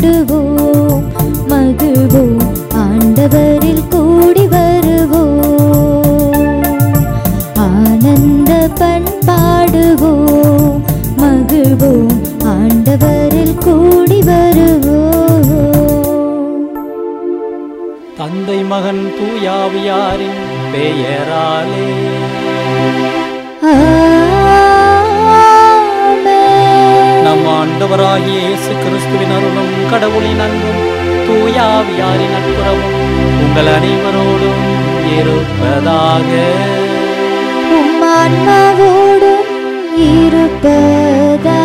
பாடுவோம் மகிழ்வோம் ஆண்டவரில் கூடி வருவோம் ஆனந்த பண்பாடுவோம் மகிழ்வோம் ஆண்டவரில் கூடி வருவோம் தந்தை மகன் தூயாவியாரின் பெயராலே ஆமென். நம் ஆண்டவராகிய இயேசு கிறிஸ்துவின் அருளும் கடவுளின் அன்பும் தூயாவியாரின் நட்புறவும் உங்கள் அனைவரோடும் இருப்பதாக உம் ஆன்மாவோடும் இருப்பதாக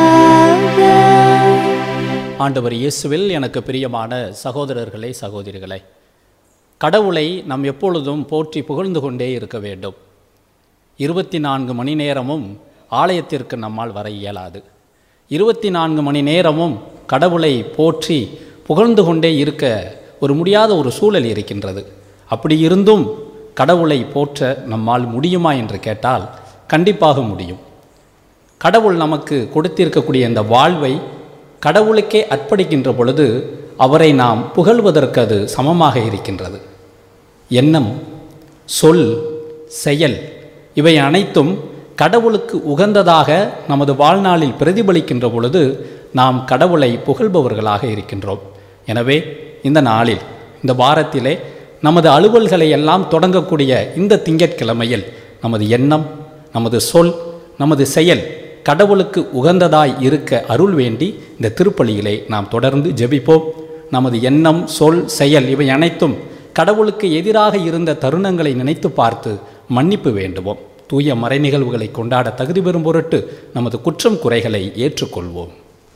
ஆண்டவர் இயேசுவில் எனக்கு பிரியமான சகோதரர்களே சகோதரிகளே கடவுளை நாம் எப்பொழுதும் போற்றி புகழ்ந்து கொண்டே இருக்க வேண்டும் இருபத்தி நான்கு மணி நேரமும் ஆலயத்திற்கு நம்மால் வர இயலாது இருபத்தி நான்கு மணி நேரமும் கடவுளை போற்றி புகழ்ந்து கொண்டே இருக்க ஒரு முடியாத ஒரு சூழல் இருக்கின்றது அப்படி இருந்தும் கடவுளை போற்ற நம்மால் முடியுமா என்று கேட்டால் கண்டிப்பாக முடியும் கடவுள் நமக்கு கொடுத்திருக்கக்கூடிய இந்த வாழ்வை கடவுளுக்கே அர்ப்பணிக்கின்ற பொழுது அவரை நாம் புகழ்வதற்கு அது சமமாக இருக்கின்றது எண்ணம் சொல் செயல் இவை அனைத்தும் கடவுளுக்கு உகந்ததாக நமது வாழ்நாளில் பிரதிபலிக்கின்ற பொழுது நாம் கடவுளை புகழ்பவர்களாக இருக்கின்றோம் எனவே இந்த நாளில் இந்த வாரத்திலே நமது அலுவல்களை எல்லாம் தொடங்கக்கூடிய இந்த திங்கட்கிழமையில் நமது எண்ணம் நமது சொல் நமது செயல் கடவுளுக்கு உகந்ததாய் இருக்க அருள் வேண்டி இந்த திருப்பலியிலே நாம் தொடர்ந்து ஜெபிப்போம் நமது எண்ணம் சொல் செயல் இவை அனைத்தும் கடவுளுக்கு எதிராக இருந்த தருணங்களை நினைத்து பார்த்து மன்னிப்பு வேண்டுவோம் தூய மறை நிகழ்வுகளை கொண்டாட தகுதி பெறும் பொருட்டு நமது குற்றம் குறைகளை ஏற்றுக்கொள்வோம்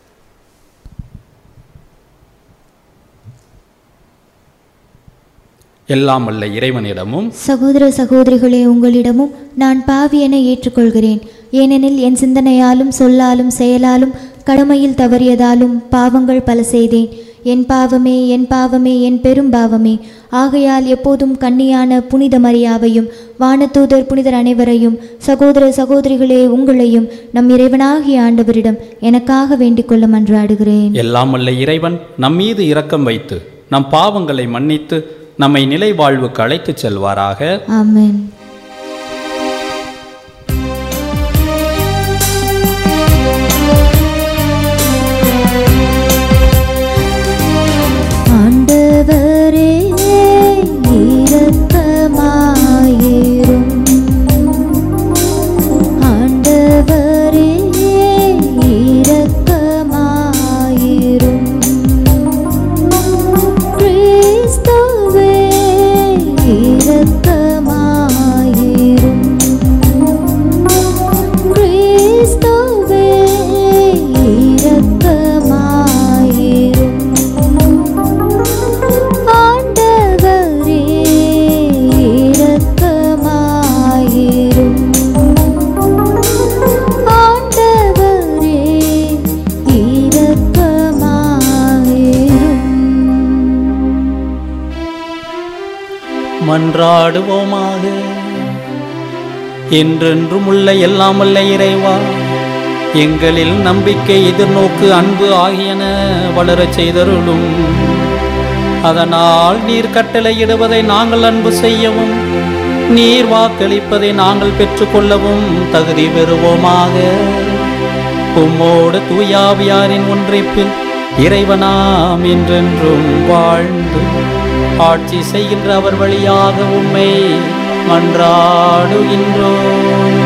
எல்லாம் வல்ல இறைவனிடமும் சகோதர சகோதரிகளே உங்களிடமும் நான் பாவி என ஏற்றுக்கொள்கிறேன் ஏனெனில் என் சிந்தனையாலும் சொல்லாலும் செயலாலும் கடமையில் தவறியதாலும் பாவங்கள் பல செய்தேன் என் பாவமே என் பாவமே என் பெரும் பாவமே ஆகையால் எப்போதும் கன்னியான புனித மரியாவையும் வானதூதர் புனிதர் அனைவரையும் சகோதர சகோதரிகளே உங்களையும் நம் இறைவனாகிய ஆண்டவரிடம் எனக்காக வேண்டிக் கொள்ள மன்றாடுகிறேன் எல்லாம் வல்ல இறைவன் நம் மீது இரக்கம் வைத்து நம் பாவங்களை மன்னித்து நம்மை நிலை வாழ்வுக்கு அழைத்துச் செல்வாராக ஆமென் ஆண்டவரே இரக்கமாயிரும் ஆண்டவரே இரக்கமாயிரும் கிறிஸ்துவே இரக்கமாயிரும் கிறிஸ்துவே இரக்கமாயிரும் ஆண்டவரே இரக்கமாயிரும் ஆண்டவரே இரக்கமாயிரும் மன்றாடுவோமாக என்றென்றும் உள்ள எல்லாம் வல்ல இறைவா எங்களில் நம்பிக்கை எதிர்நோக்கு அன்பு ஆகியன வளரச் செய்தருளும் அதனால் நீர் கட்டளையிடுவதை நாங்கள் அன்பு செய்யவும் நீர் வாக்களிப்பதை நாங்கள் பெற்றுக்கொள்ளவும் தகுதி பெறுவோமாக உம்மோடு தூயாவியாரின் ஒன்றைப்பில் இறைவனாம் என்றென்றும் வாழ்ந்து ஆட்சி செய்கின்ற அவர் வழியாக உம்மை மன்றாடுகின்றோம்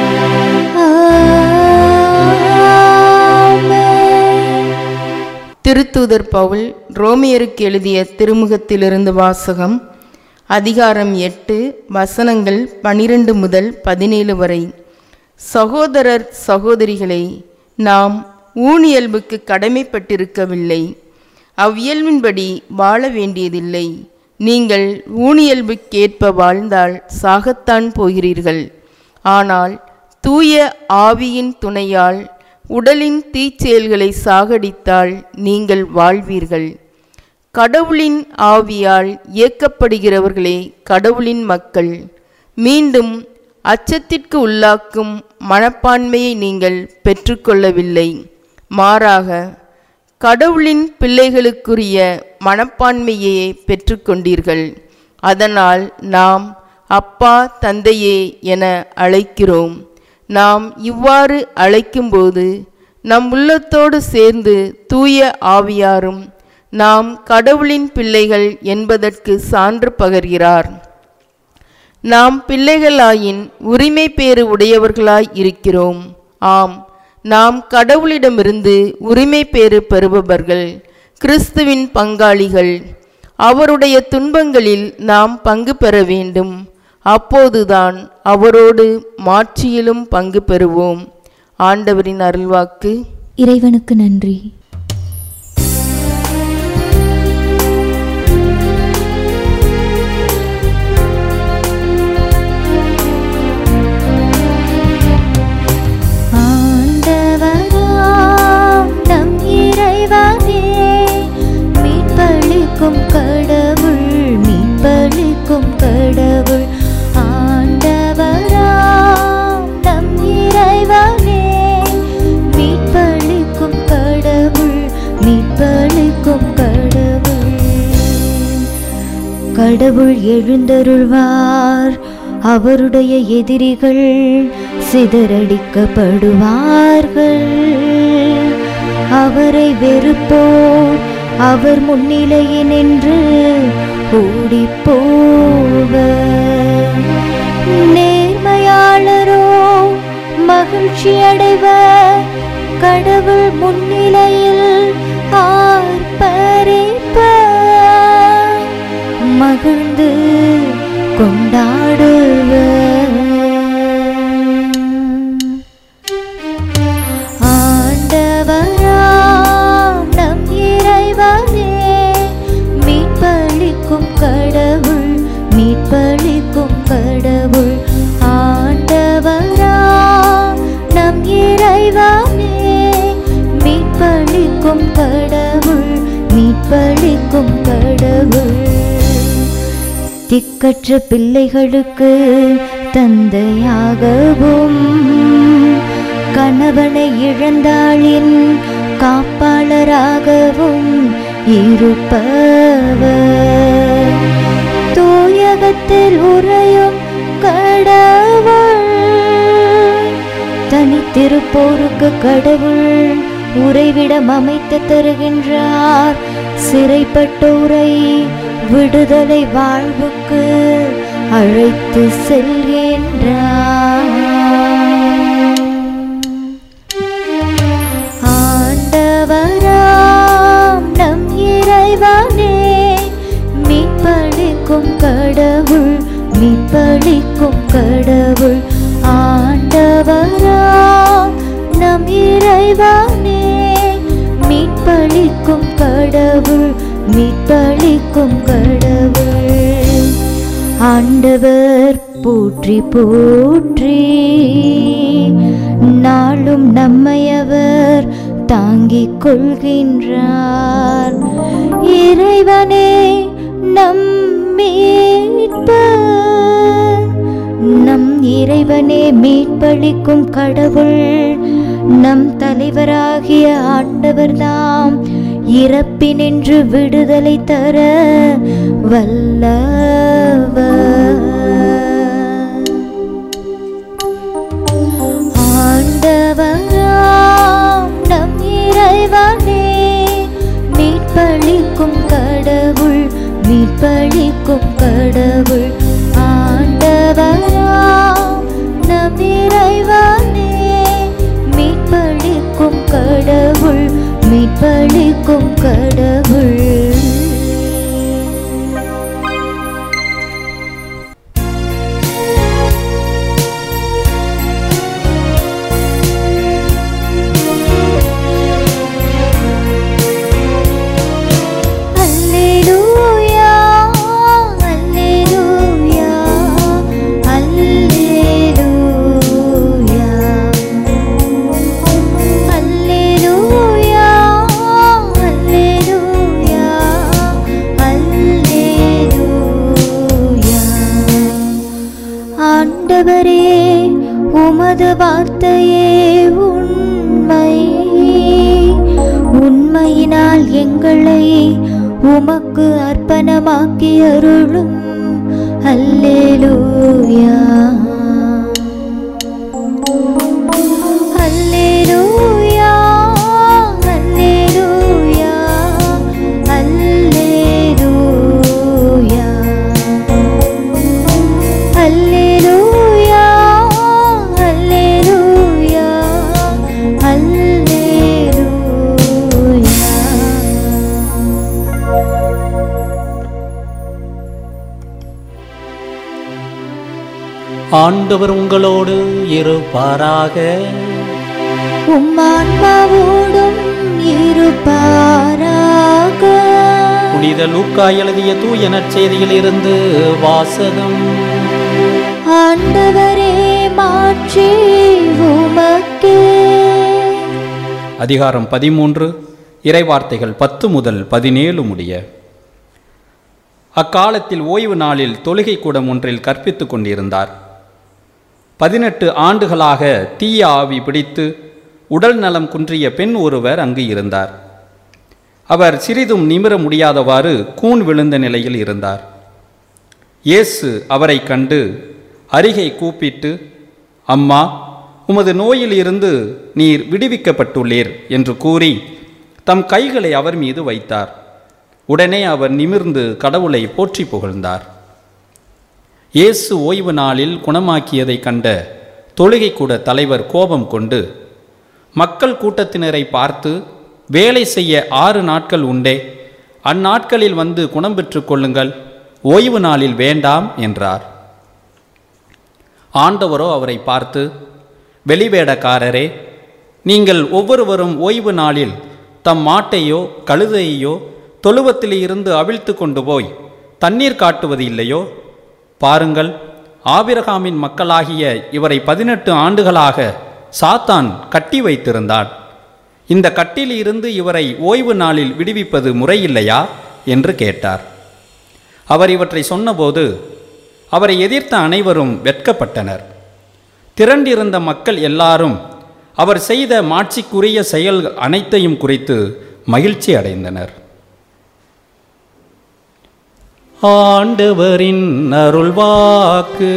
ஆமென் திருத்தூதர் பவுல் ரோமியருக்கு எழுதிய திருமுகத்திலிருந்து வாசகம் அதிகாரம் எட்டு வசனங்கள் பனிரெண்டு முதல் பதினேழு வரை சகோதரர் சகோதரிகளே நாம் ஊனியல்புக்கு கடமைப்பட்டிருக்கவில்லை அவ்வியல்பின்படி வாழ வேண்டியதில்லை நீங்கள் ஊனியல்புக்கேற்ப வாழ்ந்தால் சாகத்தான் போகிறீர்கள் ஆனால் தூய ஆவியின் துணையால் உடலின் தீச்செயல்களை சாகடித்தால் நீங்கள் வாழ்வீர்கள் கடவுளின் ஆவியால் இயக்கப்படுகிறவர்களே கடவுளின் மக்கள் மீண்டும் அச்சத்திற்கு உள்ளாக்கும் மனப்பான்மையை நீங்கள் பெற்றுக்கொள்ளவில்லை மாறாக கடவுளின் பிள்ளைகளுக்குரிய மனப்பான்மையை பெற்றுக்கொண்டீர்கள் அதனால் நாம் அப்பா தந்தையே என அழைக்கிறோம் நாம் இவ்வாறு அழைக்கும்போது நம் உள்ளத்தோடு சேர்ந்து தூய ஆவியாரும் நாம் கடவுளின் பிள்ளைகள் என்பதற்கு சான்று பகர்கிறார் நாம் பிள்ளைகளாயின் உரிமை பேறு உடையவர்களாய் இருக்கிறோம் ஆம் நாம் கடவுளிடமிருந்து உரிமை பேறு பெறுபவர்கள் கிறிஸ்துவின் பங்காளிகள் அவருடைய துன்பங்களில் நாம் பங்கு பெற வேண்டும் அப்போதுதான் அவரோடு மாட்சியிலும் பங்கு பெறுவோம் ஆண்டவரின் அருள்வாக்கு இறைவனுக்கு நன்றி ஆண்டவராம் நம் இறைவனே மீட்பளிக்கும் கடவுள் மீட்பளிக்கும் கடவுள் ஆண்டவராம் நம் இறைவனே மீட்பளிக்கும் கடவுள் மீட்பளிக்கும் கடவுள் கடவுள் எழுந்தருள்வார் அவருடைய எதிரிகள் சிதறடிக்கப்படுவார்கள் அவரை வெறுப்போர் அவர் முன்னிலையினின்று ஓடிப் போவர் நேர்மையாளரோ மகிழ்ச்சி அடைவர் கடவுள் முன்னிலையில் ஆர்ப்பரிப்பர் மகிழ்ந்து கொண்டாடுவர் ஆண்டவராம் நம் இறைவனே மீட்பளிக்கும் கடவுள் மீட்பளிக்கும் கடவுள் ஆண்டவராம் நம் இறைவனே மீட்பளிக்கும் கடவுள் மீட்பளிக்கும் கடவுள் திக்கற்ற பிள்ளைகளுக்கு தந்தையாகவும் கணவனை இழந்தாளின் காப்பாளராகவும் இருப்பவர் தூயகத்தில் உறையும் கடவுள் தனித்திருப்போருக்கு கடவுள் உறைவிடம் அமைத்து தருகின்றார் சிறைப்பட்டோரை விடுதலை வாழ்வுக்கு அழைத்து செல்கின்றார் ஆண்டவராம் நம் இறைவனே மீட்பளிக்கும் கடவுள் மீட்பளிக்கும் கடவுள் ஆண்டவராம் நம் இறைவனே மீட்பளிக்கும் கடவுள் மீட்பளிக்கும் கடவுள் ஆண்டவர் போற்றி போற்றி நாளும் நம்மையவர் தாங்கிக் கொள்கின்றார் இறைவனே நம் மீட்பர் நம் இறைவனே மீட்பளிக்கும் கடவுள் நம் தலைவராகிய ஆண்டவர்தாம் இறப்பினின்று விடுதலை தர வல்லவர் ஆண்டவராம் நம் இறைவனே மீட்பளிக்கும் கடவுள் மீட்பளிக்கும் கடவுள் ஆண்டவராம் நம் இறைவனே மீட்பளிக்கும் கடவுள் மீட்பளிக்கும் கடவுள் அல்லேலூயா அல்லேலூயா அல்லேலூயா அல்லேலூயா அல்லேலூயா உமக்கு அர்ப்பணமாக்கி அருளும் அல்லேலூயா அல்லேலூயா அல்லேலூயா அல்லேலூயா அல்லேலூயா அல்லேலூயா அல்லேலூயா ஆண்டவர் உங்களோடு இருப்பாராக உம்மான்மாவோடும் இருப்பாராக புனித லூக்கா எழுதிய தூய நற்செய்தியில் இருந்து வாசகம் ஆண்டவரே மாற்றி உமக்கே அதிகாரம் பதிமூன்று இறைவார்த்தைகள் பத்து முதல் பதினேழு முடிய அக்காலத்தில் ஓய்வு நாளில் தொழுகை கூடம் ஒன்றில் கற்பித்துக் கொண்டிருந்தார் பதினெட்டு ஆண்டுகளாக தீய ஆவி பிடித்து உடல் நலம் குன்றிய பெண் ஒருவர் அங்கு இருந்தார் அவர் சிறிதும் நிமிர முடியாதவாறு கூன் விழுந்த நிலையில் இருந்தார் இயேசு அவரைக் கண்டு அருகே கூப்பிட்டு அம்மா உமது நோயில் இருந்து நீர் விடுவிக்கப்பட்டுள்ளீர் என்று கூறி தம் கைகளை அவர் மீது வைத்தார் உடனே அவர் நிமிர்ந்து கடவுளை போற்றி புகழ்ந்தார் இயேசு ஓய்வு நாளில் குணமாக்கியதைக் கண்ட தொழுகை கூட தலைவர் கோபம் கொண்டு மக்கள் கூட்டத்தினரை பார்த்து வேலை செய்ய ஆறு நாட்கள் உண்டே அந்நாட்களில் வந்து குணம் பெற்றுக் கொள்ளுங்கள் ஓய்வு நாளில் வேண்டாம் என்றார் ஆண்டவரோ அவரை பார்த்து வெளிவேடக்காரரே நீங்கள் ஒவ்வொருவரும் ஓய்வு நாளில் தம் மாட்டையோ கழுதையோ தொழுவத்தில் இருந்து அவிழ்த்து கொண்டு போய் தண்ணீர் காட்டுவது இல்லையோ பாருங்கள் ஆபிரகாமின் மக்களாகிய இவரை பதினெட்டு ஆண்டுகளாக சாத்தான் கட்டி வைத்திருந்தான் இந்த கட்டிலிருந்து இவரை ஓய்வு நாளில் விடுவிப்பது முறையில்லையா என்று கேட்டார் அவர் இவற்றை சொன்னபோது அவரை எதிர்த்த அனைவரும் வெட்கப்பட்டனர் திரண்டிருந்த மக்கள் எல்லாரும் அவர் செய்த மாட்சிக்குரிய செயல்கள் அனைத்தையும் குறித்து மகிழ்ச்சி அடைந்தனர் ஆண்டவரின் அருள்வாக்கு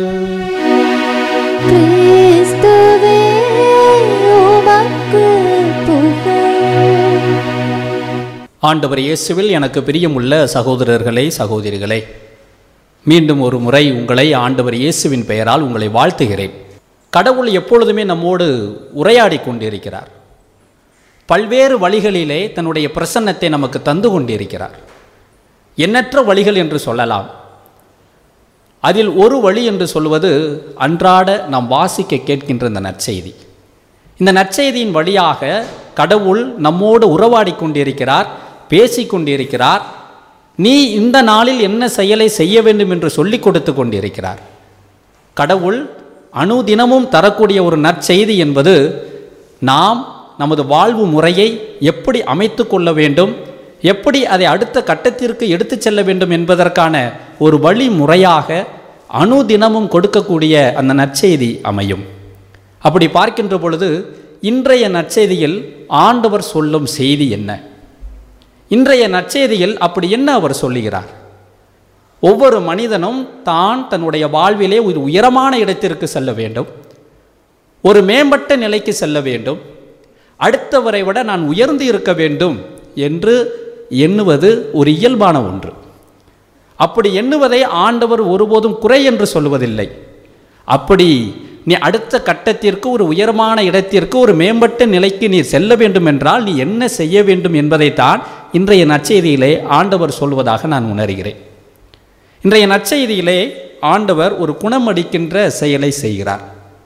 கிறிஸ்துவே உமக்கு புகழ் ஆண்டவர் இயேசுவில் எனக்கு பிரியமுள்ள சகோதரர்களே சகோதரிகளே மீண்டும் ஒரு முறை உங்களை ஆண்டவர் இயேசுவின் பெயரால் உங்களை வாழ்த்துகிறேன் கடவுள் எப்பொழுதுமே நம்மோடு உரையாடி கொண்டிருக்கிறார் பல்வேறு வழிகளிலே தன்னுடைய பிரசன்னத்தை நமக்கு தந்து கொண்டிருக்கிறார் எண்ணற்ற வழிகள் என்று சொல்லலாம் அதில் ஒரு வழி என்று சொல்வது அன்றாட நாம் வாசிக்க கேட்கின்ற இந்த நற்செய்தி இந்த நற்செய்தியின் வழியாக கடவுள் நம்மோடு உறவாடி கொண்டிருக்கிறார் பேசிக் கொண்டிருக்கிறார் நீ இந்த நாளில் என்ன செயலை செய்ய வேண்டும் என்று சொல்லிக் கொடுத்து கொண்டிருக்கிறார் கடவுள் அனுதினமும் தரக்கூடிய ஒரு நற்செய்தி என்பது நாம் நமது வாழ்வு முறையை எப்படி அமைத்து கொள்ள வேண்டும் எப்படி அதை அடுத்த கட்டத்திற்கு எடுத்துச் செல்ல வேண்டும் என்பதற்கான ஒரு வழி முறையாக அனுதினமும் கொடுக்கக்கூடிய அந்த நற்செய்தி அமையும் அப்படி பார்க்கின்ற பொழுது இன்றைய நற்செய்தியில் ஆண்டவர் சொல்லும் செய்தி என்ன இன்றைய நற்செய்தியில் அப்படி என்ன அவர் சொல்லுகிறார் ஒவ்வொரு மனிதனும் தான் தன்னுடைய வாழ்விலே ஒரு உயரமான இடத்திற்கு செல்ல வேண்டும் ஒரு மேம்பட்ட நிலைக்கு செல்ல வேண்டும் அடுத்தவரை விட நான் உயர்ந்து இருக்க வேண்டும் என்று எண்ணுவது ஒரு இயல்பான ஒன்று அப்படி எண்ணுவதை ஆண்டவர் ஒருபோதும் குறை என்று சொல்வதில்லை அப்படி நீ அடுத்த கட்டத்திற்கு ஒரு உயரமான இடத்திற்கு ஒரு மேம்பட்ட நிலைக்கு நீ செல்ல வேண்டும் என்றால் நீ என்ன செய்ய வேண்டும் என்பதைத்தான் இன்றைய நற்செய்தியிலே ஆண்டவர் சொல்வதாக நான் உணர்கிறேன் இன்றைய நற்செய்தியிலே ஆண்டவர் ஒரு குணமடிக்கின்ற செயலை செய்கிறார்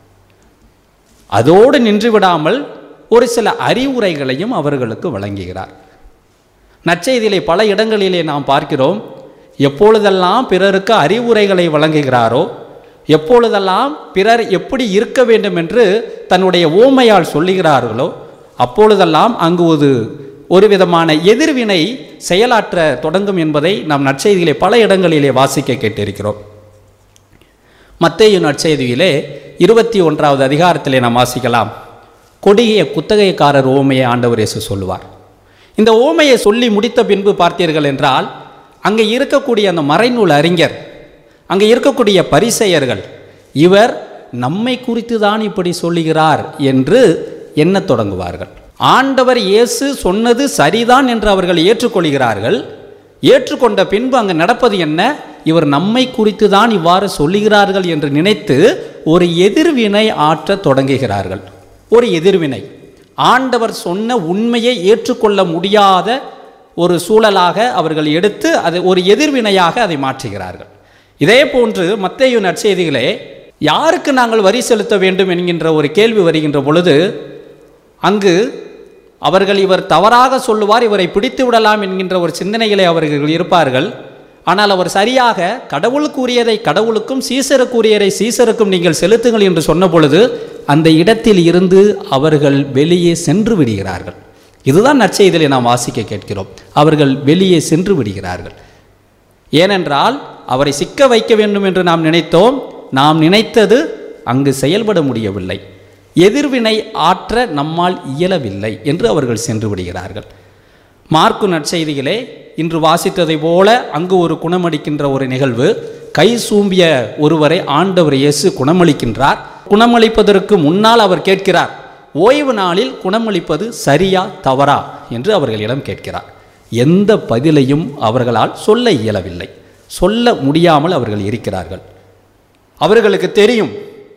அதோடு நின்று விடாமல் ஒரு சில அறிவுரைகளையும் அவர்களுக்கு வழங்குகிறார் நற்செய்தியிலே பல இடங்களிலே நாம் பார்க்கிறோம் எப்பொழுதெல்லாம் பிறருக்கு அறிவுரைகளை வழங்குகிறாரோ எப்பொழுதெல்லாம் பிறர் எப்படி இருக்க வேண்டும் என்று தன்னுடைய ஓமையால் சொல்லுகிறார்களோ அப்பொழுதெல்லாம் அங்கு ஒரு ஒரு விதமான எதிர்வினை செயலாற்ற தொடங்கும் என்பதை நாம் நற்செய்தியிலே பல இடங்களிலே வாசிக்க கேட்டிருக்கிறோம் மத்தேயு நற்செய்தியிலே இருபத்தி ஒன்றாவது அதிகாரத்திலே நாம் வாசிக்கலாம் கொடிய குத்தகைக்காரர் ஓமையை ஆண்டவர் இயேசு சொல்லுவார் இந்த ஓமையை சொல்லி முடித்த பின்பு பார்த்தீர்கள் என்றால் அங்கே இருக்கக்கூடிய அந்த மறைநூல் அறிஞர் அங்கே இருக்கக்கூடிய பரிசெயர்கள் இவர் நம்மை குறித்து தான் இப்படி சொல்லுகிறார் என்று எண்ணத் தொடங்குவார்கள் ஆண்டவர் இயேசு சொன்னது சரிதான் என்று அவர்கள் ஏற்றுக்கொள்கிறார்கள் ஏற்றுக்கொண்ட பின்பு அங்கு நடப்பது என்ன இவர் நம்மை குறித்து தான் இவ்வாறு சொல்லுகிறார்கள் என்று நினைத்து ஒரு எதிர்வினை ஆற்றத் தொடங்குகிறார்கள் ஒரு எதிர்வினை ஆண்டவர் சொன்ன உண்மையை ஏற்றுக்கொள்ள முடியாத ஒரு சூழலாக அவர்கள் எடுத்து அதை ஒரு எதிர்வினையாக அதை மாற்றுகிறார்கள் இதே போன்று மத்தேயு நற்செய்திகளே யாருக்கு நாங்கள் வரி செலுத்த வேண்டும் என்கின்ற ஒரு கேள்வி வருகின்ற பொழுது அங்கு அவர்கள் இவர் தவறாக சொல்லுவார் இவரை பிடித்து விடலாம் என்கின்ற ஒரு சிந்தனைகளை அவர்கள் இருப்பார்கள் ஆனால் அவர் சரியாக கடவுளுக்குரியதை கடவுளுக்கும் சீசருக்குரியதை சீசருக்கும் நீங்கள் செலுத்துங்கள் என்று சொன்ன பொழுது அந்த இடத்தில் இருந்து அவர்கள் வெளியே சென்று விடுகிறார்கள் இதுதான் நற்செய்தியை நாம் வாசிக்க கேட்கிறோம் அவர்கள் வெளியே சென்று விடுகிறார்கள் ஏனென்றால் அவரை சிக்க வைக்க வேண்டும் என்று நாம் நினைத்தோம் நாம் நினைத்தது அங்கு செயல்பட முடியவில்லை எதிர்வினை ஆற்ற நம்மால் இயலவில்லை என்று அவர்கள் சென்று விடுகிறார்கள் மார்க்கு நற்செய்திகளே இன்று வாசித்ததை போல அங்கு ஒரு குணமளிக்கின்ற ஒரு நிகழ்வு கை சூம்பிய ஒருவரை ஆண்டவர் இயேசு குணமளிக்கின்றார் குணமளிப்பதற்கு முன்னால் அவர் கேட்கிறார் ஓய்வு நாளில் குணமளிப்பது சரியா தவறா என்று அவர்களிடம் கேட்கிறார் எந்த பதிலையும் அவர்களால் சொல்ல இயலவில்லை சொல்ல முடியாமல் அவர்கள் இருக்கிறார்கள் அவர்களுக்கு தெரியும்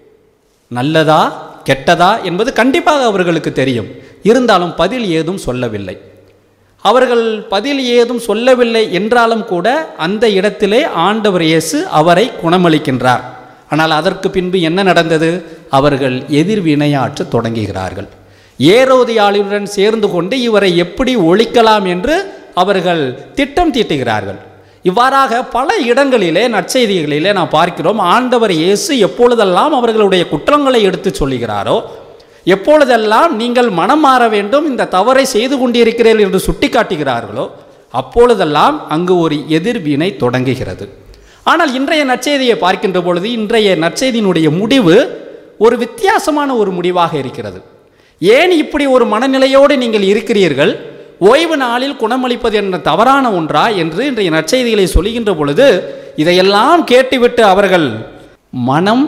நல்லதா கெட்டதா என்பது கண்டிப்பாக அவர்களுக்கு தெரியும் இருந்தாலும் பதில் ஏதும் சொல்லவில்லை அவர்கள் பதில் ஏதும் சொல்லவில்லை என்றாலும் கூட அந்த இடத்திலே ஆண்டவர் இயேசு அவரை குணமளிக்கின்றார் ஆனால் அதற்கு பின்பு என்ன நடந்தது அவர்கள் எதிர்வினையாற்ற தொடங்குகிறார்கள் ஏரோதியாளுடன் சேர்ந்து கொண்டு இவரை எப்படி ஒழிக்கலாம் என்று அவர்கள் திட்டம் தீட்டுகிறார்கள் இவ்வாறாக பல இடங்களிலே நற்செய்திகளிலே நாம் பார்க்கிறோம் ஆண்டவர் இயேசு எப்பொழுதெல்லாம் அவர்களுடைய குற்றங்களை எடுத்து சொல்லுகிறாரோ எப்பொழுதெல்லாம் நீங்கள் மனம் மாற வேண்டும் இந்த தவறை செய்து கொண்டிருக்கிறீர்கள் என்று சுட்டிக்காட்டுகிறார்களோ அப்பொழுதெல்லாம் அங்கு ஒரு எதிர்வினை தொடங்குகிறது ஆனால் இன்றைய நற்செய்தியை பார்க்கின்ற பொழுது இன்றைய நற்செய்தியினுடைய முடிவு ஒரு வித்தியாசமான ஒரு முடிவாக இருக்கிறது ஏன் இப்படி ஒரு மனநிலையோடு நீங்கள் இருக்கிறீர்கள் ஓய்வு நாளில் குணமளிப்பது என்ற தவறான ஒன்றா என்று இன்றைய நற்செய்திகளை சொல்கின்ற பொழுது இதையெல்லாம் கேட்டுவிட்டு அவர்கள் மனம்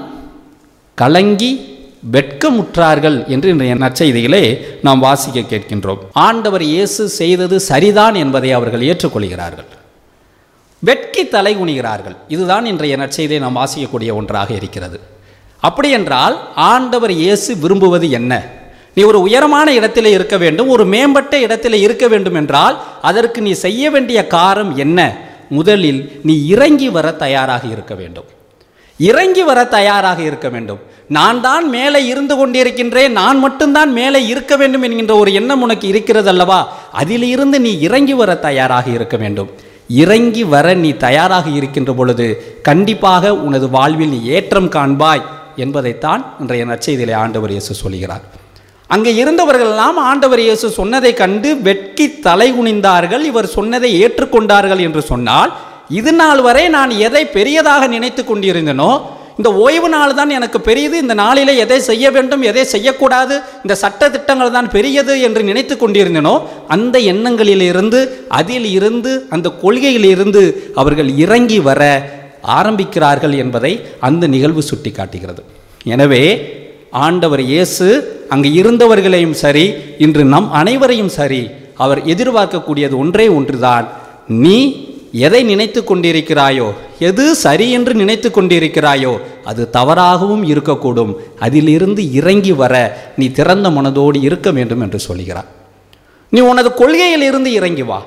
கலங்கி வெட்கமுற்றார்கள் என்று இன்றைய நற்செய்தியிலே நாம் வாசிக்க கேட்கின்றோம் ஆண்டவர் இயேசு செய்தது சரிதான் என்பதை அவர்கள் ஏற்றுக்கொள்கிறார்கள் வெட்கி தலை குனிகிறார்கள் இதுதான் இன்றைய நற்செய்தியை நாம் வாசிக்கக்கூடிய ஒன்றாக இருக்கிறது அப்படி என்றால் ஆண்டவர் இயேசு விரும்புவது என்ன நீ ஒரு உயரமான இடத்திலே இருக்க வேண்டும் ஒரு மேம்பட்ட இடத்திலே இருக்க வேண்டும் என்றால் அதற்கு நீ செய்ய வேண்டிய காரம் என்ன முதலில் நீ இறங்கி வர தயாராக இருக்க வேண்டும் இறங்கி வர தயாராக இருக்க வேண்டும் நான் தான் மேலே இருந்து கொண்டிருக்கின்றேன் நான் மட்டும்தான் மேலே இருக்க வேண்டும் என்கின்ற ஒரு எண்ணம் உனக்கு இருக்கிறது அல்லவா அதிலிருந்து நீ இறங்கி வர தயாராக இருக்க வேண்டும் இறங்கி வர நீ தயாராக இருக்கின்ற பொழுது கண்டிப்பாக உனது வாழ்வில் நீ ஏற்றம் காண்பாய் என்பதைத்தான் இன்றைய நற்செய்தியிலே ஆண்டவர் இயேசு சொல்கிறார் அங்கே இருந்தவர்களெல்லாம் ஆண்டவர் இயேசு சொன்னதை கண்டு வெட்கி தலை குனிந்தார்கள் இவர் சொன்னதை ஏற்றுக்கொண்டார்கள் என்று சொன்னால் இது நாள் வரை நான் எதை பெரியதாக நினைத்து கொண்டிருந்தேனோ இந்த ஓய்வு நாள் தான் எனக்கு பெரியது இந்த நாளிலே எதை செய்ய வேண்டும் எதை செய்யக்கூடாது இந்த சட்ட திட்டங்கள் தான் பெரியது என்று நினைத்து கொண்டிருந்தேனோ அந்த எண்ணங்களிலிருந்து அதில் இருந்து அந்த கொள்கையிலிருந்து அவர்கள் இறங்கி வர ஆரம்பிக்கிறார்கள் என்பதை அந்த நிகழ்வு சுட்டி காட்டுகிறது எனவே ஆண்டவர் இயேசு அங்கு இருந்தவர்களையும் சரி இன்று நம் அனைவரையும் சரி அவர் எதிர்பார்க்கக்கூடியது ஒன்றே ஒன்றுதான் நீ எதை நினைத்து கொண்டிருக்கிறாயோ எது சரி என்று நினைத்து கொண்டிருக்கிறாயோ அது தவறாகவும் இருக்கக்கூடும் அதிலிருந்து இறங்கி வர நீ திறந்த மனதோடு இருக்க வேண்டும் என்று சொல்கிறார் நீ உனது கொள்கையிலிருந்து இறங்கி வா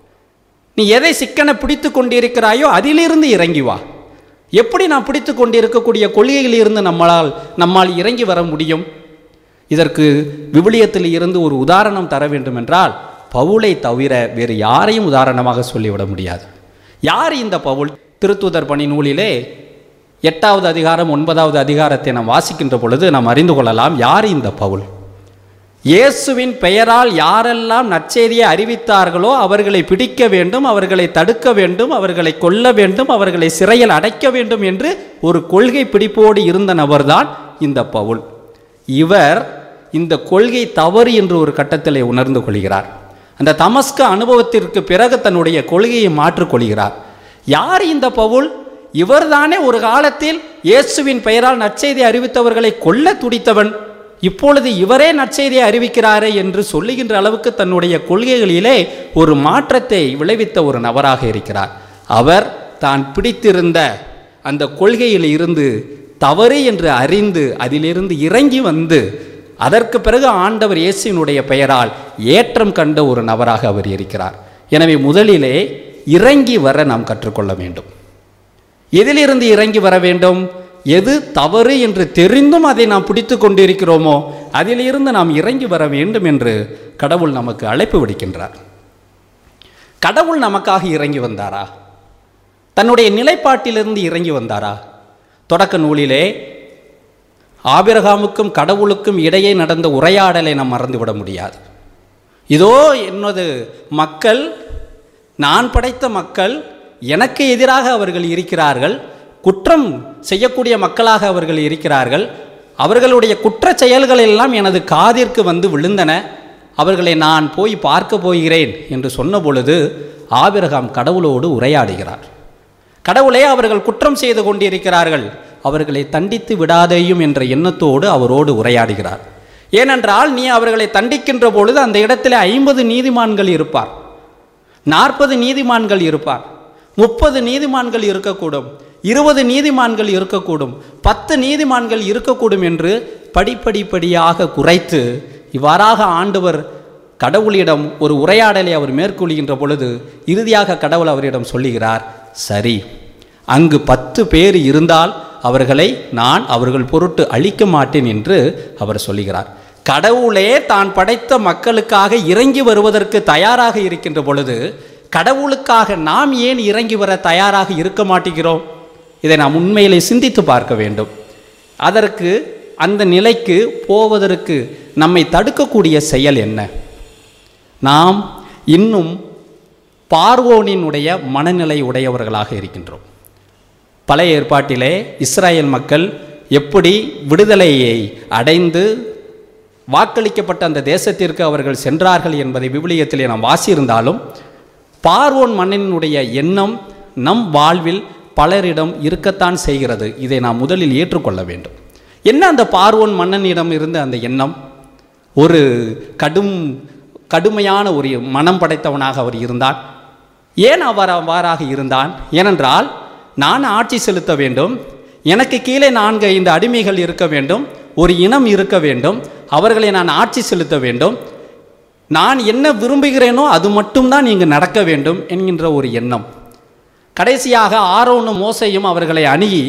நீ எதை சிக்கன பிடித்து கொண்டிருக்கிறாயோ அதிலிருந்து இறங்கி வா எப்படி நான் பிடித்து கொண்டிருக்கக்கூடிய கொள்கையிலிருந்து நம்மளால் நம்மால் இறங்கி வர முடியும் இதற்கு விவிலியத்தில் இருந்து ஒரு உதாரணம் தர வேண்டும் என்றால் பவுலை தவிர வேறு யாரையும் உதாரணமாக சொல்லிவிட முடியாது யார் இந்த பவுல் திருத்துதர் பணி நூலிலே எட்டாவது அதிகாரம் ஒன்பதாவது அதிகாரத்தை நாம் வாசிக்கின்ற பொழுது நாம் அறிந்து கொள்ளலாம் யார் இந்த பவுல் இயேசுவின் பெயரால் யாரெல்லாம் நற்செய்தியை அறிவித்தார்களோ அவர்களை பிடிக்க வேண்டும் அவர்களை தடுக்க வேண்டும் அவர்களை கொல்ல வேண்டும் அவர்களை சிறையில் அடைக்க வேண்டும் என்று ஒரு கொள்கை பிடிப்போடு இருந்த நபர்தான் இந்த பவுல் இவர் இந்த கொள்கை தவறு என்று ஒரு கட்டத்திலே உணர்ந்து கொள்கிறார் அந்த தமஸ்க அனுபவத்திற்கு பிறகு தன்னுடைய கொள்கையை மாற்றிக்கொள்கிறார் யார் இந்த பவுல் இவர்தானே ஒரு காலத்தில் இயேசுவின் பெயரால் நற்செய்தி அறிவித்தவர்களை கொல்ல துடித்தவன் இப்பொழுது இவரே நற்செய்தியை அறிவிக்கிறாரே என்று சொல்லுகின்ற அளவுக்கு தன்னுடைய கொள்கைகளிலே ஒரு மாற்றத்தை விளைவித்த ஒரு நபராக இருக்கிறார் அவர் தான் பிடித்திருந்த அந்த கொள்கையில் இருந்து தவறு என்று அறிந்து அதிலிருந்து இறங்கி வந்து அதற்கு பிறகு ஆண்டவர் இயேசுவினுடைய பெயரால் ஏற்றம் கண்ட ஒரு நபராக அவர் இருக்கிறார் எனவே முதலிலே இறங்கி வர நாம் கற்றுக்கொள்ள வேண்டும் எதிலிருந்து இறங்கி வர வேண்டும் எது தவறு என்று தெரிந்தும் அதை நாம் பிடித்து கொண்டிருக்கிறோமோ அதிலிருந்து நாம் இறங்கி வர வேண்டும் என்று கடவுள் நமக்கு அழைப்பு விடுக்கின்றார் கடவுள் நமக்காக இறங்கி வந்தாரா தன்னுடைய நிலைப்பாட்டிலிருந்து இறங்கி வந்தாரா தொடக்க நூலிலே ஆபிரகாமுக்கும் கடவுளுக்கும் இடையே நடந்த உரையாடலை நாம் மறந்துவிட முடியாது இதோ என்னது மக்கள் நான் படைத்த மக்கள் எனக்கு எதிராக அவர்கள் இருக்கிறார்கள் குற்றம் செய்யக்கூடிய மக்களாக அவர்கள் இருக்கிறார்கள் அவர்களுடைய குற்றச் செயல்கள் எல்லாம் எனது காதிற்கு வந்து விழுந்தன அவர்களை நான் போய் பார்க்க போகிறேன் என்று சொன்ன பொழுது ஆபிரகாம் கடவுளோடு உரையாடுகிறார் கடவுளே அவர்கள் குற்றம் செய்து கொண்டிருக்கிறார்கள் அவர்களை தண்டித்து விடாதேயும் என்ற எண்ணத்தோடு அவரோடு உரையாடுகிறார் ஏனென்றால் நீ அவர்களை தண்டிக்கின்ற பொழுது அந்த இடத்துல ஐம்பது நீதிமான்கள் இருப்பார் நாற்பது நீதிமான்கள் இருப்பார் முப்பது நீதிமான்கள் இருக்கக்கூடும் இருபது நீதிமான்கள் இருக்கக்கூடும் பத்து நீதிமான்கள் இருக்கக்கூடும் என்று படிப்படிப்படியாக குறைத்து இவ்வாறாக ஆண்டவர் கடவுளிடம் ஒரு உரையாடலை அவர் மேற்கொள்கின்ற பொழுது இறுதியாக கடவுள் அவரிடம் சொல்லுகிறார் சரி அங்கு பத்து பேர் இருந்தால் அவர்களை நான் அவர்கள் பொருட்டு அழிக்க மாட்டேன் என்று அவர் சொல்லுகிறார் கடவுளே தான் படைத்த மக்களுக்காக இறங்கி வருவதற்கு தயாராக இருக்கின்ற பொழுது கடவுளுக்காக நாம் ஏன் இறங்கி வர தயாராக இருக்க மாட்டேங்கிறோம் இதை நாம் உண்மையிலே சிந்தித்து பார்க்க வேண்டும் அதற்கு அந்த நிலைக்கு போவதற்கு நம்மை தடுக்கக்கூடிய செயல் என்ன நாம் இன்னும் பார்வோனினுடைய மனநிலை உடையவர்களாக இருக்கின்றோம் பழைய ஏற்பாட்டிலே இஸ்ராயேல் மக்கள் எப்படி விடுதலையை அடைந்து வாக்களிக்கப்பட்ட அந்த தேசத்திற்கு அவர்கள் சென்றார்கள் என்பதை விவிலியத்திலே நாம் வாசியிருந்தாலும் பார்வோன் மன்னனுடைய எண்ணம் நம் வாழ்வில் பலரிடம் இருக்கத்தான் செய்கிறது இதை நாம் முதலில் ஏற்றுக்கொள்ள வேண்டும் என்ன அந்த பார்வோன் மன்னனிடம் இருந்த அந்த எண்ணம் ஒரு கடும் கடுமையான ஒரு மனம் படைத்தவனாக அவர் இருந்தான் ஏன் அவர் அவ்வாறாக இருந்தான் ஏனென்றால் நான் ஆட்சி செலுத்த வேண்டும் எனக்கு கீழே நான்கு ஐந்து அடிமைகள் இருக்க வேண்டும் ஒரு இனம் இருக்க வேண்டும் அவர்களை நான் ஆட்சி செலுத்த வேண்டும் நான் என்ன விரும்புகிறேனோ அது மட்டும்தான் இங்கு நடக்க வேண்டும் என்கின்ற ஒரு எண்ணம் கடைசியாக ஆரோனும் மோசையும் அவர்களை அணுகி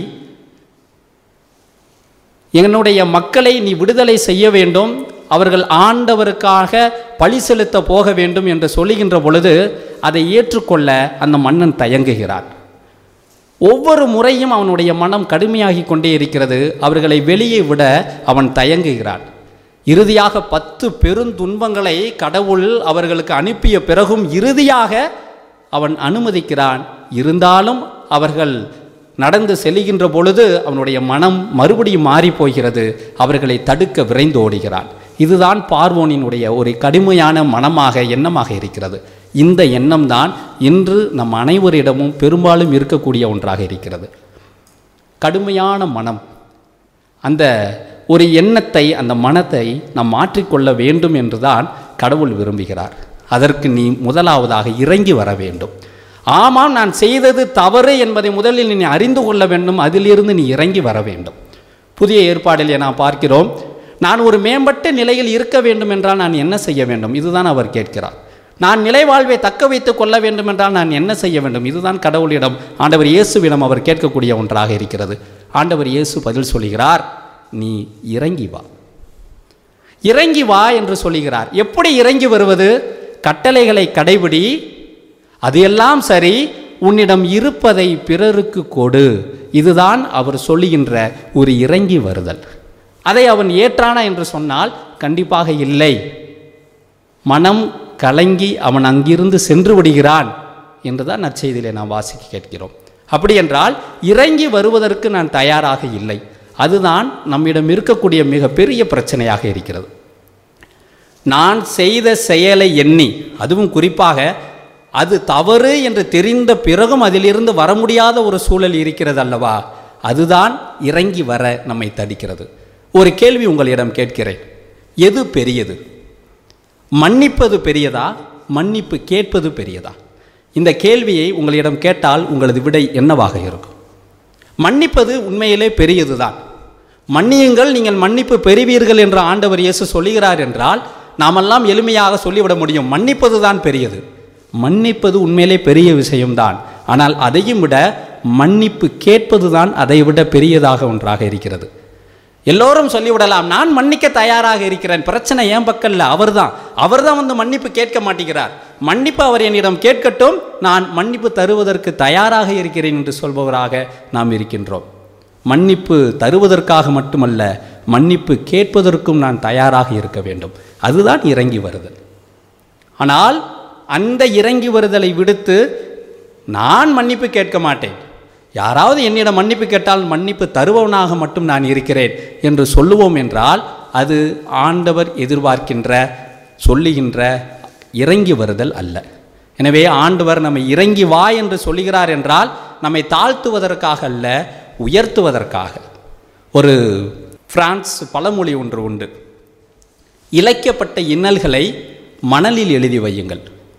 என்னுடைய மக்களை நீ விடுதலை செய்ய வேண்டும் அவர்கள் ஆண்டவருக்காக பழி செலுத்த போக வேண்டும் என்று சொல்லுகின்ற பொழுது அதை ஏற்றுக்கொள்ள அந்த மன்னன் தயங்குகிறான் ஒவ்வொரு முறையும் அவனுடைய மனம் கடுமையாகி கொண்டே இருக்கிறது அவர்களை வெளியே விட அவன் தயங்குகிறான் இறுதியாக பத்து பெருந்துன்பங்களை கடவுள் அவர்களுக்கு அனுப்பிய பிறகும் இறுதியாக அவன் அனுமதிக்கிறான் இருந்தாலும் அவர்கள் நடந்து செல்கின்ற பொழுது அவனுடைய மனம் மறுபடியும் மாறி போகிறது அவர்களை தடுக்க விரைந்து ஓடுகிறான் இதுதான் பார்வோனினுடைய ஒரு கடுமையான மனமாக எண்ணமாக இருக்கிறது இந்த எண்ணம்தான் இன்று நம் அனைவரிடமும் பெரும்பாலும் இருக்கக்கூடிய ஒன்றாக இருக்கிறது கடுமையான மனம் அந்த ஒரு எண்ணத்தை அந்த மனத்தை நாம் மாற்றிக்கொள்ள வேண்டும் என்றுதான் கடவுள் விரும்புகிறார் அதற்கு நீ முதலாவதாக இறங்கி வர வேண்டும் ஆமாம் நான் செய்தது தவறு என்பதை முதலில் நீ அறிந்து கொள்ள வேண்டும் அதிலிருந்து நீ இறங்கி வர வேண்டும் புதிய ஏற்பாடிலே நாம் பார்க்கிறோம் நான் ஒரு மேம்பட்ட நிலையில் இருக்க வேண்டும் என்றால் நான் என்ன செய்ய வேண்டும் இதுதான் அவர் கேட்கிறார் நான் நிலை வாழ்வை தக்க வைத்துக் கொள்ள வேண்டும் என்றால் நான் என்ன செய்ய வேண்டும் இதுதான் கடவுளிடம் ஆண்டவர் இயேசுவிடம் அவர் கேட்கக்கூடிய ஒன்றாக இருக்கிறது ஆண்டவர் இயேசு பதில் சொல்கிறார் நீ இறங்கி வா இறங்கி வா என்று சொல்லுகிறார் எப்படி இறங்கி வருவது கட்டளைகளை கடைபிடி அது எல்லாம் சரி உன்னிடம் இருப்பதை பிறருக்கு கொடு இதுதான் அவர் சொல்லுகின்ற ஒரு இறங்கி வருதல் அதை அவன் ஏற்றானா என்று சொன்னால் கண்டிப்பாக இல்லை மனம் கலங்கி அவன் அங்கிருந்து சென்று விடுகிறான் என்றுதான் நற்செய்தியிலே நாம் வாசிக்க கேட்கிறோம் அப்படி என்றால் இறங்கி வருவதற்கு நான் தயாராக இல்லை அதுதான் நம்மிடம் இருக்கக்கூடிய மிகப்பெரிய பிரச்சனையாக இருக்கிறது நான் செய்த செயலை எண்ணி அதுவும் குறிப்பாக அது தவறு என்று தெரிந்த பிறகும் அதிலிருந்து வர முடியாத ஒரு சூழல் இருக்கிறது அல்லவா அதுதான் இறங்கி வர நம்மை தடுக்கிறது ஒரு கேள்வி உங்களிடம் கேட்கிறேன் எது பெரியது மன்னிப்பது பெரியதா மன்னிப்பு கேட்பது பெரியதா இந்த கேள்வியை உங்களிடம் கேட்டால் உங்களது விடை என்னவாக இருக்கும் மன்னிப்பது உண்மையிலே பெரியதுதான் மன்னியுங்கள் நீங்கள் மன்னிப்பு பெறுவீர்கள் என்று ஆண்டவர் இயேசு சொல்லுகிறார் என்றால் நாமெல்லாம் எளிமையாக சொல்லிவிட முடியும் மன்னிப்பது தான் பெரியது மன்னிப்பது உண்மையிலே பெரிய விஷயம்தான் ஆனால் அதையும் விட மன்னிப்பு கேட்பது தான் அதை விட பெரியதாக ஒன்றாக இருக்கிறது எல்லோரும் சொல்லிவிடலாம் நான் மன்னிக்க தயாராக இருக்கிறேன் பிரச்சனை ஏன் பக்கம் இல்லை அவர்தான் அவர்தான் வந்து மன்னிப்பு கேட்க மாட்டேங்கிறார் மன்னிப்பு அவர் என்னிடம் கேட்கட்டும் நான் மன்னிப்பு தருவதற்கு தயாராக இருக்கிறேன் என்று சொல்பவராக நாம் இருக்கின்றோம் மன்னிப்பு தருவதற்காக மட்டுமல்ல மன்னிப்பு கேட்பதற்கும் நான் தயாராக இருக்க வேண்டும் அதுதான் இறங்கி வருதல் ஆனால் அந்த இறங்கி வருதலை விடுத்து நான் மன்னிப்பு கேட்க மாட்டேன் யாராவது என்னிடம் மன்னிப்பு கேட்டால் மன்னிப்பு தருபவனாக மட்டும் நான் இருக்கிறேன் என்று சொல்லுவோம் என்றால் அது ஆண்டவர் எதிர்பார்க்கின்ற சொல்லுகின்ற இறங்கி வருதல் அல்ல எனவே ஆண்டவர் நம்மை இறங்கி வா என்று சொல்லுகிறார் என்றால் நம்மை தாழ்த்துவதற்காக அல்ல உயர்த்துவதற்காக ஒரு பிரான்ஸ் பழமொழி ஒன்று உண்டு இழைக்கப்பட்ட இன்னல்களை மணலில் எழுதி வையுங்கள்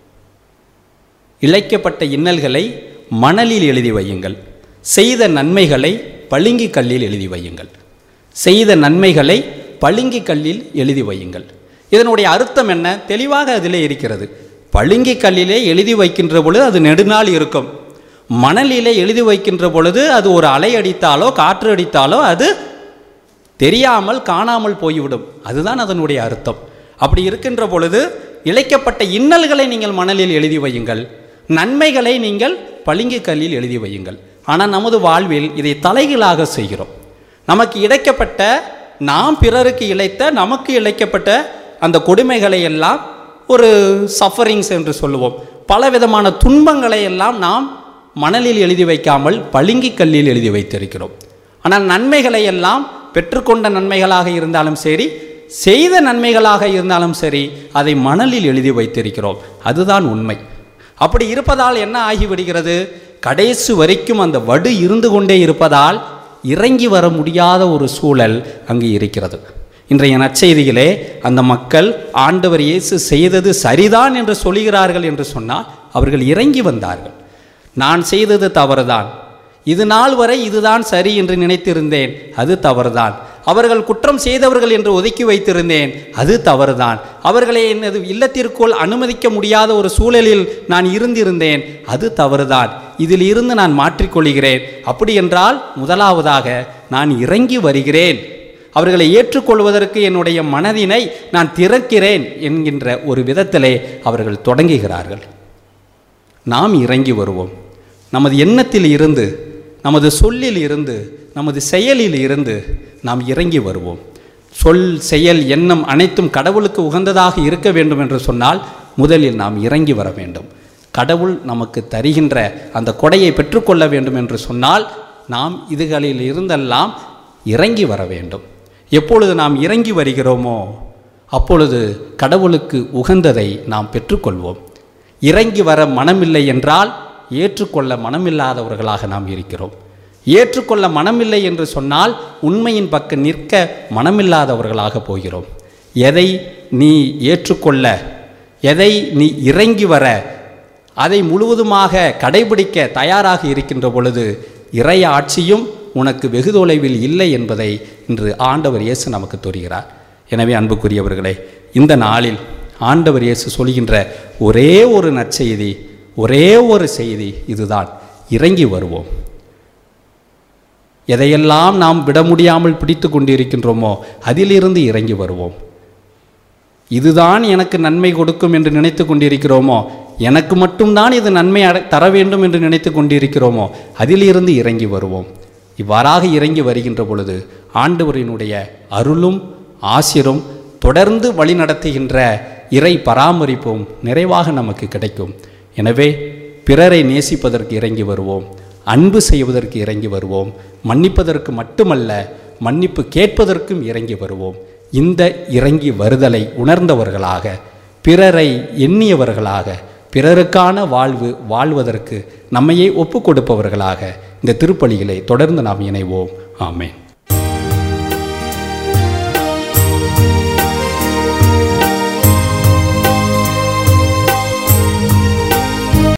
இழைக்கப்பட்ட இன்னல்களை மணலில் எழுதி வையுங்கள் செய்த நன்மைகளை பளிங்கு கல்லில் எழுதி வையுங்கள் செய்த நன்மைகளை பளிங்கு கல்லில் எழுதி வையுங்கள் இதனுடைய அர்த்தம் என்ன தெளிவாக அதிலே இருக்கிறது பளிங்கு கல்லிலே எழுதி வைக்கின்ற பொழுது அது நெடுநாள் இருக்கும் மணலிலே எழுதி வைக்கின்ற பொழுது அது ஒரு அலை அடித்தாலோ காற்று அடித்தாலோ அது தெரியாமல் காணாமல் போய்விடும் அதுதான் அதனுடைய அர்த்தம் அப்படி இருக்கின்ற பொழுது இழைக்கப்பட்ட இன்னல்களை நீங்கள் மணலில் எழுதி வையுங்கள் நன்மைகளை நீங்கள் பளிங்கு கல்லில் எழுதி வையுங்கள் ஆனால் நமது வாழ்வில் இதை தலைகீழாக செய்கிறோம் நமக்கு இழைக்கப்பட்ட நாம் பிறருக்கு இழைத்த நமக்கு இழைக்கப்பட்ட அந்த கொடுமைகளை எல்லாம் ஒரு சஃபரிங்ஸ் என்று சொல்லுவோம் பலவிதமான துன்பங்களை எல்லாம் நாம் மணலில் எழுதி வைக்காமல் பளிங்கு கல்லில் எழுதி வைத்திருக்கிறோம் ஆனால் நன்மைகளை எல்லாம் பெற்றுக்கொண்ட நன்மைகளாக இருந்தாலும் சரி செய்த நன்மைகளாக இருந்தாலும் சரி அதை மணலில் எழுதி வைத்திருக்கிறோம் அதுதான் உண்மை அப்படி இருப்பதால் என்ன ஆகிவிடுகிறது கடைசி வரைக்கும் அந்த வடு இருந்து கொண்டே இருப்பதால் இறங்கி வர முடியாத ஒரு சூழல் அங்கு இருக்கிறது இன்றைய நற்செய்தியிலே அந்த மக்கள் ஆண்டவர் இயேசு செய்தது சரிதான் என்று சொல்கிறார்கள் என்று சொன்னால் அவர்கள் இறங்கி வந்தார்கள் நான் செய்தது தவறுதான் இது நாள் வரை இதுதான் சரி என்று நினைத்திருந்தேன் அது தவறுதான் அவர்கள் குற்றம் செய்தவர்கள் என்று ஒதுக்கி வைத்திருந்தேன் அது தவறுதான் அவர்களை எனது இல்லத்திற்குள் அனுமதிக்க முடியாத ஒரு சூழலில் நான் இருந்திருந்தேன் அது தவறுதான் இதில் இருந்து நான் மாற்றிக்கொள்கிறேன் அப்படி என்றால் முதலாவதாக நான் இறங்கி வருகிறேன் அவர்களை ஏற்றுக்கொள்வதற்கு என்னுடைய மனதினை நான் திறக்கிறேன் என்கின்ற ஒரு விதத்திலே அவர்கள் தொடங்குகிறார்கள் நாம் இறங்கி வருவோம் நமது எண்ணத்தில் இருந்து நமது சொல்லில் இருந்து நமது செயலில் இருந்து நாம் இறங்கி வருவோம் சொல் செயல் எண்ணம் அனைத்தும் கடவுளுக்கு உகந்ததாக இருக்க வேண்டும் என்று சொன்னால் முதலில் நாம் இறங்கி வர வேண்டும் கடவுள் நமக்கு தருகின்ற அந்த கொடையை பெற்றுக்கொள்ள வேண்டும் என்று சொன்னால் நாம் இதுகளில் இருந்தெல்லாம் இறங்கி வர வேண்டும் எப்பொழுது நாம் இறங்கி வருகிறோமோ அப்பொழுது கடவுளுக்கு உகந்ததை நாம் பெற்றுக்கொள்வோம் இறங்கி வர மனமில்லை என்றால் ஏற்றுக்கொள்ள மனமில்லாதவர்களாக நாம் இருக்கிறோம் ஏற்றுக்கொள்ள மனமில்லை என்று சொன்னால் உண்மையின் பக்கம் நிற்க மனமில்லாதவர்களாக போகிறோம் எதை நீ ஏற்றுக்கொள்ள எதை நீ இறங்கி வர அதை முழுவதுமாக கடைபிடிக்க தயாராக இருக்கின்ற பொழுது இறை ஆட்சியும் உனக்கு வெகு தொலைவில் இல்லை என்பதை இன்று ஆண்டவர் இயேசு நமக்கு தொடுகிறார் எனவே அன்புக்குரியவர்களே இந்த நாளில் ஆண்டவர் இயேசு சொல்கின்ற ஒரே ஒரு நற்செய்தி ஒரே ஒரு செய்தி இதுதான் இறங்கி வருவோம் எதையெல்லாம் நாம் விட முடியாமல் பிடித்து கொண்டிருக்கின்றோமோ அதிலிருந்து இறங்கி வருவோம் இதுதான் எனக்கு நன்மை கொடுக்கும் என்று நினைத்து கொண்டிருக்கிறோமோ எனக்கு மட்டும்தான் இது நன்மை அட தர வேண்டும் என்று நினைத்து கொண்டிருக்கிறோமோ அதிலிருந்து இறங்கி வருவோம் இவ்வாறாக இறங்கி வருகின்ற பொழுது ஆண்டவரினுடைய அருளும் ஆசிரும் தொடர்ந்து வழிநடத்துகின்ற இறை பராமரிப்பும் நிறைவாக நமக்கு கிடைக்கும் எனவே பிறரை நேசிப்பதற்கு இறங்கி வருவோம் அன்பு செய்வதற்கு இறங்கி வருவோம் மன்னிப்பதற்கு மட்டுமல்ல மன்னிப்பு கேட்பதற்கும் இறங்கி வருவோம் இந்த இறங்கி வருதலை உணர்ந்தவர்களாக பிறரை எண்ணியவர்களாக பிறருக்கான வாழ்வு வாழ்வதற்கு நம்மையே ஒப்பு கொடுப்பவர்களாக இந்த திருப்பலிகளை தொடர்ந்து நாம் இணைவோம் ஆமென்